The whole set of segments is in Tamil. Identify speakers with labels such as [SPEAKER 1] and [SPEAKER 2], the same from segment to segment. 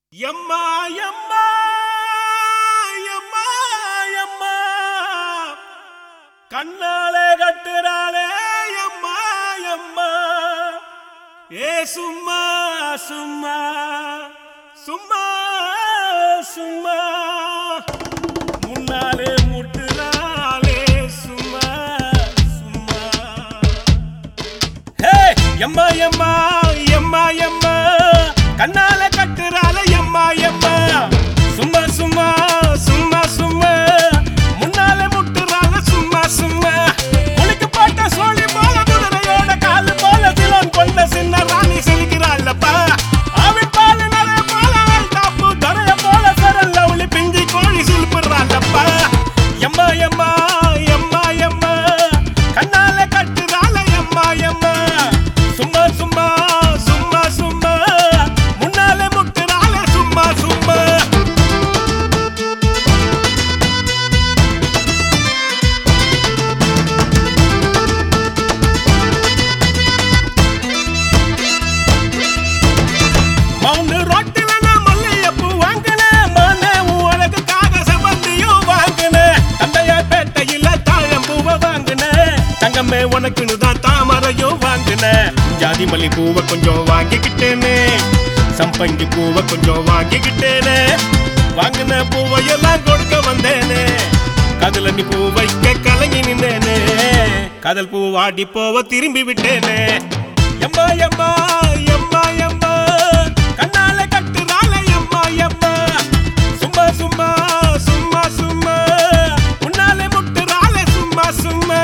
[SPEAKER 1] எம்மா எம்மா எம்மா எம்மா கண்ணாலே கட்டுறாளே எம்மா எம்மா ஏ சும்மா சும்மா சும்மா சும்மா முன்னாலே முட்டுறாளே சும்மா சும்மா ஹே எம்மா எம்மா எம்மா எம்மா கண்ணால கட்டுறால எம்மா எம்மா சும்மா சும்மா சும்மா சும்மா முன்னால முட்டுறால சும்மா சும்மா குளிக்கு போட்ட சோழி போல குதிரையோட காலு போல சிலோன் கொண்ட சின்ன ராணி சிரிக்கிறாள்ப்பா ஆவின் பால் நிறைய போல காப்பு தரைய போல சரல் லவுளி பிஞ்சி கோழி சிலுப்புறாள்ப்பா எம்மா எம்மா எம்மா எம்மா கண்ணால கட்டுறால எம்மா எம்மா சும்மா சும்மா சும்மா சும்மா முன்னால முட்டுறால சும்மா சும்மா மவுண்டு ரோட்டில நான் மல்லிகைப்பூ வாங்கினேன். மானே உன் அழகுக்காக செவ்வந்தியும் வாங்கினேன். தந்தையார் பேட்டையில தாழம்பூவை வாங்கினேன். தங்கமே உனக்குன்னு தான் தாமரையும் வாங்கினேன். ஜாதி மல்லி பூவை கொஞ்சம் வாங்கிக்கிட்டேனே சம்பங்கி பூவை கொஞ்சம் வாங்கிக்கிட்டேனே வாங்கின பூவை எல்லாம் கொடுக்க வந்தேனே கதில நீ பூ வைக்க கலங்கி நின்னேனே கதல் பூ வாடி போவ திரும்பி விட்டேனே எம்மா எம்மா எம்மா எம்மா கண்ணால கட்டுறால எம்மா எம்மா சும்மா சும்மா சும்மா சும்மா உன்னாலே முட்டுறால சும்மா சும்மா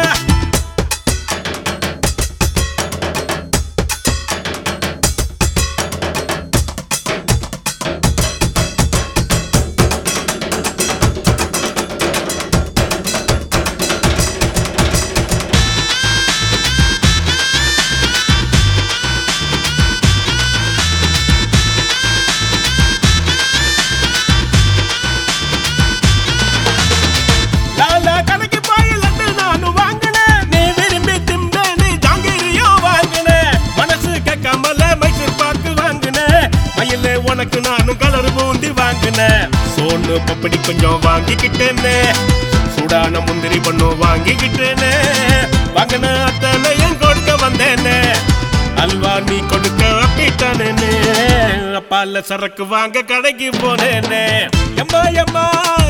[SPEAKER 1] லாலா கடைக்கு போய் லட்டு நானும் வாங்கினேன். நீ விரும்பி திம்பேன்னு ஜாங்கிரியும் வாங்கினேன். மனசு கேட்காமல மைசூர் பாக்கு வாங்கினேன். மயிலே உனக்கு நானும் கலர் பூந்தி வாங்கினேன். சோனு பப்படி கொஞ்சம் வாங்கிக்கிட்டேனே சூடான முந்திரி பண்ணும் வாங்கிக்கிட்டேனே வாங்கின அத்தனையும் கொடுக்க வந்தேனே அல்வா நீ கொடுக்க அப்பிட்டானே அப்பால சரக்கு வாங்க கடைக்கு போனேனே எம்மா எம்மா